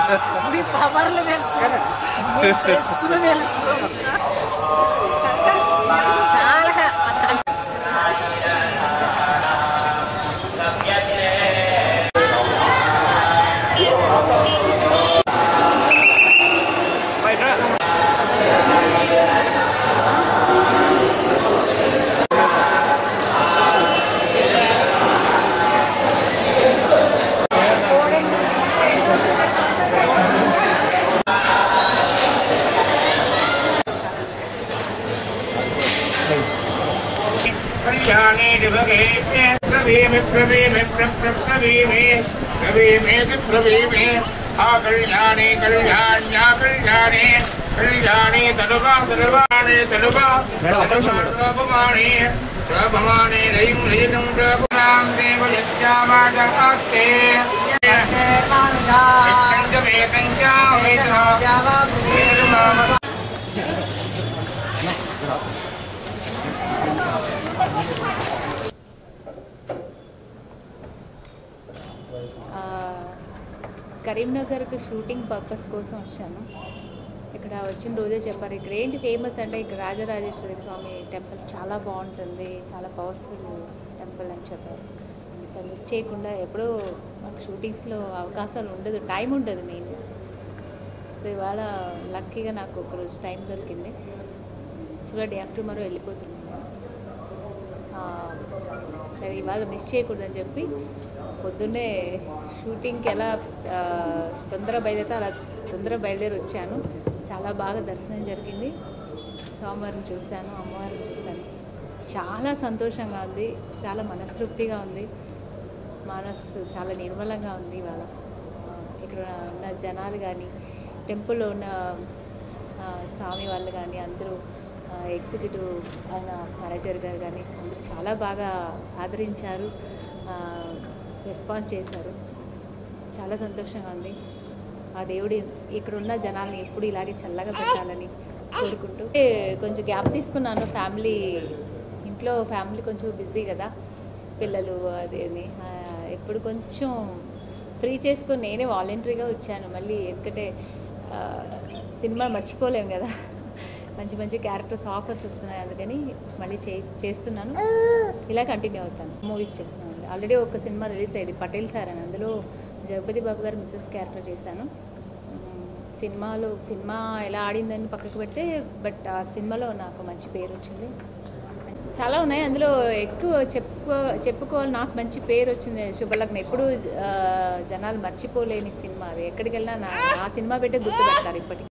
మీ పవర్లు తెలుసు మీ ప్రెస్లు తెలుసు చాలా అతను कल्याणे दिवगे प्रवीमे प्रवीमे प्रवीमे प्रवीमे प्रवीमे आ कल्याणे कल्याण्या कल्याणे कल्याणे तनुवा तनुवाणे तनुवा प्रभमाणे प्रभमाणे रैं रैं प्रभुनां देव यस्यामाजहास्ते कञ्चमेकञ्चा वेदना ఆ, కరీంనగర్కి షూటింగ్ పర్పస్ కోసం వచ్చాను ఇక్కడ వచ్చిన రోజే చెప్పారు ఇక్కడ ఏంటి ఫేమస్ అంటే ఇక్కడ రాజరాజేశ్వరి స్వామి టెంపుల్ చాలా బాగుంటుంది చాలా పవర్ఫుల్ టెంపుల్ అని చెప్పారు అందుకని మిస్ చేయకుండా ఎప్పుడూ మాకు షూటింగ్స్లో అవకాశాలు ఉండదు టైం ఉండదు మెయిన్ సో ఇవాళ లక్కీగా నాకు ఒక రోజు టైం దొరికింది యాక్చువల్గా డే ఆఫ్టర్ మరో వెళ్ళిపోతున్నాను ఆ, సరే ఇవాళ మిస్ చేయకూడదని చెప్పి పొద్దున్నే షూటింగ్కి ఎలా ఆ, తొందర బయలుదేరితే అలా తొందర బయలుదేరి వచ్చాను చాలా బాగా దర్శనం జరిగింది స్వామివారిని చూశాను అమ్మవారిని చూశాను చాలా సంతోషంగా ఉంది చాలా మనస్తృప్తిగా ఉంది మనస్సు చాలా నిర్మలంగా ఉంది ఇవాళ ఆ, ఇక్కడ ఉన్న జనాలు కానీ టెంపుల్లో ఉన్న ఆ, స్వామి వాళ్ళు కానీ అందరూ ఎగ్జిక్యూటివ్ ఆయన మేనేజర్ గారు కానీ అందరూ చాలా బాగా ఆదరించారు ఆ, రెస్పాన్స్ చేశారు చాలా సంతోషంగా ఉంది ఆ దేవుడి ఇక్కడ ఉన్న జనాల్ని ఎప్పుడు ఇలాగే చల్లగా పెట్టాలని కోరుకుంటూ ఏ, కొంచెం గ్యాప్ తీసుకున్నాను ఫ్యామిలీ ఇంట్లో ఫ్యామిలీ కొంచెం బిజీ కదా పిల్లలు అది అని ఆ, ఎప్పుడు కొంచెం ఫ్రీ చేసుకొని నేనే వాలంటరీగా వచ్చాను మళ్ళీ ఎందుకంటే ఆ, సినిమా మర్చిపోలేము కదా మంచి మంచి క్యారెక్టర్స్ ఆఫర్స్ వస్తున్నాయి అందుకని మళ్ళీ చే చేస్తున్నాను ఇలా కంటిన్యూ అవుతాను మూవీస్ చేస్తున్నాను ఆల్రెడీ ఒక సినిమా రిలీజ్ అయ్యింది పటేల్ సార్ అని అందులో జగపతి బాబు గారు మిస్సెస్ క్యారెక్టర్ చేశాను మ్మ్, సినిమాలో సినిమా ఎలా ఆడిందని పక్కకు పెడితే బట్ ఆ సినిమాలో నాకు మంచి పేరు వచ్చింది చాలా ఉన్నాయి అందులో ఎక్కువ చెప్పుకో చెప్పుకోవాలి నాకు మంచి పేరు వచ్చింది శుభలగ్నం ఎప్పుడు జనాలు మర్చిపోలేని సినిమా అది ఎక్కడికి వెళ్ళినా నా ఆ సినిమా పెట్టే గుర్తుపెడతారు ఇప్పటికి